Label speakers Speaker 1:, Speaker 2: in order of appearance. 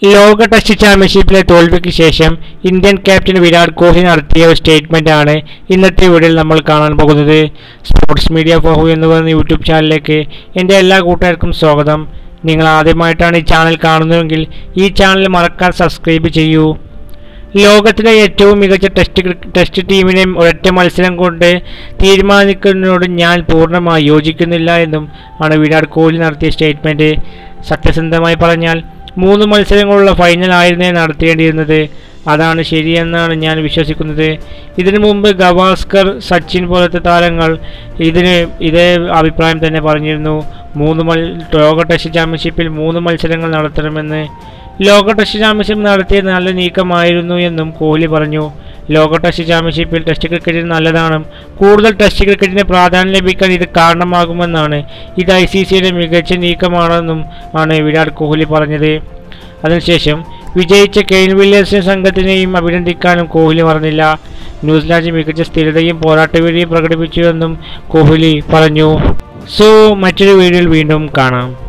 Speaker 1: ലോക ടെസ്റ്റ് ചാമ്പ്യൻഷിപ്പിലെ തോൽവിക്ക് ശേഷം ഇന്ത്യൻ ക്യാപ്റ്റൻ വിരാട് കോഹ്ലി നടത്തിയ ഒരു സ്റ്റേറ്റ്മെന്റ് ആണ് ഇന്നത്തെ വീഡിയോയിൽ നമ്മൾ കാണാൻ പോകുന്നത് സ്പോർട്സ് മീഡിയ ഫോഹു എന്ന് പറയുന്ന യൂട്യൂബ് ചാനലിലേക്ക് എൻ്റെ എല്ലാ കൂട്ടുകാർക്കും സ്വാഗതം നിങ്ങൾ ആദ്യമായിട്ടാണ് ഈ ചാനൽ കാണുന്നതെങ്കിൽ ഈ ചാനൽ മറക്കാൻ സബ്സ്ക്രൈബ് ചെയ്യൂ ലോകത്തിലെ ഏറ്റവും മികച്ച ടെസ്റ്റ് ക്രിക്ക- ടെസ്റ്റ് ടീമിനെ ഒരൊറ്റ മത്സരം കൊണ്ട് തീരുമാനിക്കുന്നതിനോട് ഞാൻ പൂർണ്ണമായി യോജിക്കുന്നില്ല എന്നും ആണ് വിരാട് കോഹ്ലി നടത്തിയ സ്റ്റേറ്റ്മെൻറ്റ് സത്യസന്ധമായി പറഞ്ഞാൽ മൂന്ന് മത്സരങ്ങളുള്ള ഫൈനൽ ആയിരുന്നേ നടത്തേണ്ടിയിരുന്നത് അതാണ് ശരിയെന്നാണ് ഞാൻ വിശ്വസിക്കുന്നത് ഇതിനു മുമ്പ് ഗവാസ്കർ സച്ചിൻ പോലത്തെ താരങ്ങൾ ഇതിന് ഇതേ അഭിപ്രായം തന്നെ പറഞ്ഞിരുന്നു മൂന്ന് മൽ ലോക ടെസ്റ്റ് ചാമ്പ്യൻഷിപ്പിൽ മൂന്ന് മത്സരങ്ങൾ നടത്തണമെന്ന് ലോക ടെസ്റ്റ് ചാമ്പ്യൻഷിപ്പ് നടത്തിയത് നല്ല നീക്കമായിരുന്നു എന്നും കോഹ്ലി പറഞ്ഞു ലോക ടെസ്റ്റ് ചാമ്പ്യൻഷിപ്പിൽ ടെസ്റ്റ് ക്രിക്കറ്റിന് നല്ലതാണ് കൂടുതൽ ടെസ്റ്റ് ക്രിക്കറ്റിന് പ്രാധാന്യം ലഭിക്കാൻ ഇത് കാരണമാകുമെന്നാണ് ഇത് ഐ സി സിയുടെ മികച്ച നീക്കമാണെന്നും ആണ് വിരാട് കോഹ്ലി പറഞ്ഞത് അതിനുശേഷം വിജയിച്ച കെയ്ൻ വില്യംസിനെ സംഘത്തിനെയും അഭിനന്ദിക്കാനും കോഹ്ലി പറഞ്ഞില്ല ന്യൂസിലാൻഡ് മികച്ച സ്ഥിരതയും പോരാട്ടവീര്യം പ്രകടിപ്പിച്ചുവെന്നും കോഹ്ലി പറഞ്ഞു സോ മറ്റൊരു വീഡിയോയിൽ വീണ്ടും കാണാം